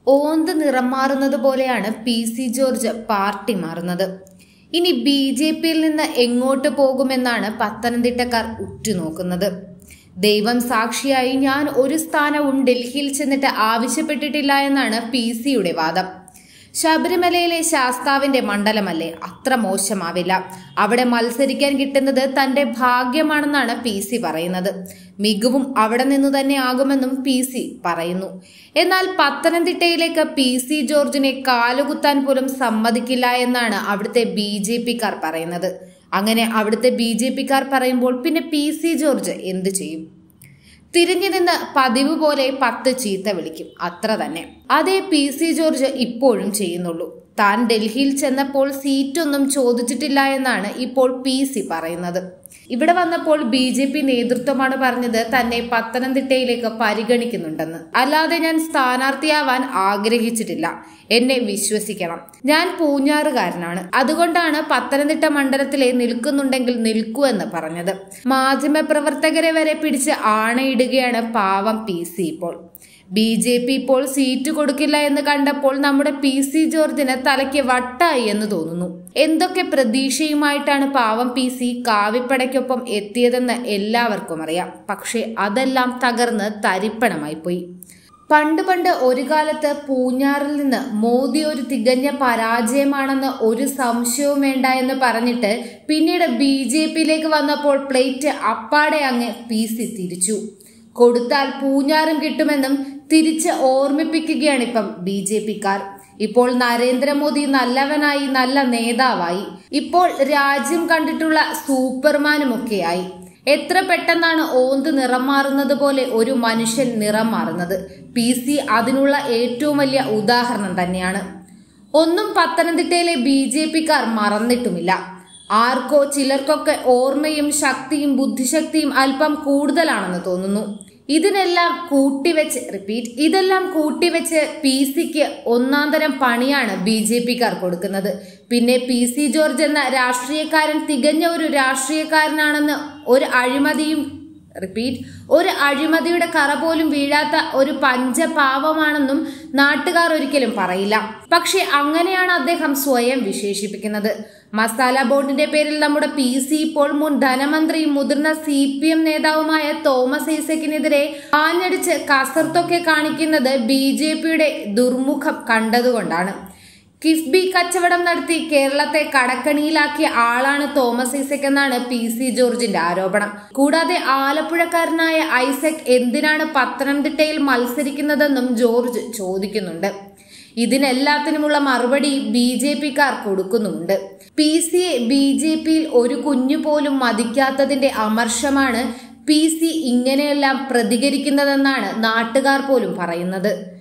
ഓന്ത് നിറം മാറുന്നത് പോലെയാണ് പി സി ജോർജ് പാർട്ടി മാറുന്നത് ഇനി ബി ജെ പിയിൽ നിന്ന് എങ്ങോട്ട് പോകുമെന്നാണ് പത്തനംതിട്ടക്കാർ ഉറ്റുനോക്കുന്നത് ദൈവം സാക്ഷിയായി ഞാൻ ഒരു സ്ഥാനവും ഡൽഹിയിൽ ചെന്നിട്ട് ആവശ്യപ്പെട്ടിട്ടില്ല എന്നാണ് പി സിയുടെ വാദം ശബരിമലയിലെ ശാസ്താവിന്റെ മണ്ഡലമല്ലേ അത്ര മോശമാവില്ല അവിടെ മത്സരിക്കാൻ കിട്ടുന്നത് തന്റെ ഭാഗ്യമാണെന്നാണ് പി സി പറയുന്നത് മികവും അവിടെ നിന്നു തന്നെ ആകുമെന്നും പി സി പറയുന്നു എന്നാൽ പത്തനംതിട്ടയിലേക്ക് പി സി ജോർജിനെ കാലുകുത്താൻ പോലും സമ്മതിക്കില്ല എന്നാണ് അവിടുത്തെ ബി ജെ പിക്കാർ പറയുന്നത് അങ്ങനെ അവിടുത്തെ ബി ജെ പിക്കാർ പറയുമ്പോൾ പിന്നെ പി സി ജോർജ് എന്തു ചെയ്യും തിരിഞ്ഞു നിന്ന് പതിവ് പോലെ പത്ത് ചീത്ത വിളിക്കും അത്ര തന്നെ അതേ പി സി ജോർജ് ഇപ്പോഴും ചെയ്യുന്നുള്ളൂ താൻ ഡൽഹിയിൽ ചെന്നപ്പോൾ സീറ്റൊന്നും ചോദിച്ചിട്ടില്ല എന്നാണ് ഇപ്പോൾ പി സി പറയുന്നത് ഇവിടെ വന്നപ്പോൾ ബി ജെ പി നേതൃത്വമാണ് പറഞ്ഞത് തന്നെ പത്തനംതിട്ടയിലേക്ക് പരിഗണിക്കുന്നുണ്ടെന്ന് അല്ലാതെ ഞാൻ സ്ഥാനാർത്ഥിയാവാൻ ആഗ്രഹിച്ചിട്ടില്ല എന്നെ വിശ്വസിക്കണം ഞാൻ പൂഞ്ഞാറുകാരനാണ് അതുകൊണ്ടാണ് പത്തനംതിട്ട മണ്ഡലത്തിലെ നിൽക്കുന്നുണ്ടെങ്കിൽ നിൽക്കൂ എന്ന് പറഞ്ഞത് മാധ്യമപ്രവർത്തകരെ വരെ പിടിച്ച് ആണയിടുകയാണ് പാവം പി സി ഇപ്പോൾ ബി ജെ പി ഇപ്പോൾ സീറ്റ് കൊടുക്കില്ല എന്ന് കണ്ടപ്പോൾ നമ്മുടെ പി സി ജോർജിന് തലയ്ക്ക് വട്ടായി എന്ന് തോന്നുന്നു എന്തൊക്കെ പ്രതീക്ഷയുമായിട്ടാണ് പാവം പി സി കാവിപ്പടയ്ക്കൊപ്പം എത്തിയതെന്ന് എല്ലാവർക്കും അറിയാം പക്ഷെ അതെല്ലാം തകർന്ന് തരിപ്പണമായി പോയി പണ്ട് പണ്ട് ഒരു കാലത്ത് പൂഞ്ഞാറിൽ നിന്ന് മോദി ഒരു തികഞ്ഞ പരാജയമാണെന്ന് ഒരു സംശയവും വേണ്ട എന്ന് പറഞ്ഞിട്ട് പിന്നീട് ബി ജെ പിയിലേക്ക് വന്നപ്പോൾ പ്ലേറ്റ് അപ്പാടെ അങ്ങ് പി സി തിരിച്ചു കൊടുത്താൽ പൂഞ്ഞാറും കിട്ടുമെന്നും തിരിച്ച് ഓർമ്മിപ്പിക്കുകയാണ് ഇപ്പം ബി ജെ പിക്കാർ ഇപ്പോൾ നരേന്ദ്രമോദി നല്ലവനായി നല്ല നേതാവായി ഇപ്പോൾ രാജ്യം കണ്ടിട്ടുള്ള സൂപ്പർമാനുമൊക്കെയായി എത്ര പെട്ടെന്നാണ് ഓന്ത് നിറം മാറുന്നത് പോലെ ഒരു മനുഷ്യൻ നിറം മാറുന്നത് പി സി അതിനുള്ള ഏറ്റവും വലിയ ഉദാഹരണം തന്നെയാണ് ഒന്നും പത്തനംതിട്ടയിലെ ബി ജെ പിക്കാർ മറന്നിട്ടുമില്ല ആർക്കോ ചിലർക്കൊക്കെ ഓർമ്മയും ശക്തിയും ബുദ്ധിശക്തിയും അല്പം കൂടുതലാണെന്ന് തോന്നുന്നു ഇതിനെല്ലാം കൂട്ടിവെച്ച് റിപ്പീറ്റ് ഇതെല്ലാം കൂട്ടിവെച്ച് പി സിക്ക് ഒന്നാം തരം പണിയാണ് ബി ജെ പിക്കാർ കൊടുക്കുന്നത് പിന്നെ പി സി ജോർജ് എന്ന രാഷ്ട്രീയക്കാരൻ തികഞ്ഞ ഒരു രാഷ്ട്രീയക്കാരനാണെന്ന് ഒരു അഴിമതിയും റിപ്പീറ്റ് ഒരു അഴിമതിയുടെ കറ പോലും വീഴാത്ത ഒരു പഞ്ചപാവമാണെന്നും നാട്ടുകാർ ഒരിക്കലും പറയില്ല പക്ഷെ അങ്ങനെയാണ് അദ്ദേഹം സ്വയം വിശേഷിപ്പിക്കുന്നത് മസാല ബോണ്ടിന്റെ പേരിൽ നമ്മുടെ പി സി ഇപ്പോൾ മുൻ ധനമന്ത്രിയും മുതിർന്ന സി പി എം നേതാവുമായ തോമസ് ഐസക്കിനെതിരെ ആഞ്ഞടിച്ച് കസർത്തൊക്കെ കാണിക്കുന്നത് ബി ജെ പിയുടെ ദുർമുഖം കണ്ടതുകൊണ്ടാണ് കിഫ്ബി കച്ചവടം നടത്തി കേരളത്തെ കടക്കണിയിലാക്കിയ ആളാണ് തോമസ് ഐസക് എന്നാണ് പി സി ജോർജിന്റെ ആരോപണം കൂടാതെ ആലപ്പുഴക്കാരനായ ഐസക് എന്തിനാണ് പത്തനംതിട്ടയിൽ മത്സരിക്കുന്നതെന്നും ജോർജ് ചോദിക്കുന്നുണ്ട് ഇതിനെല്ലാത്തിനുമുള്ള മറുപടി ബി ജെ പിക്കാർ കൊടുക്കുന്നുമുണ്ട് പി സിയെ ബി ജെ പിയിൽ ഒരു കുഞ്ഞു പോലും മതിക്കാത്തതിന്റെ അമർഷമാണ് പി സി ഇങ്ങനെയെല്ലാം പ്രതികരിക്കുന്നതെന്നാണ് നാട്ടുകാർ പോലും പറയുന്നത്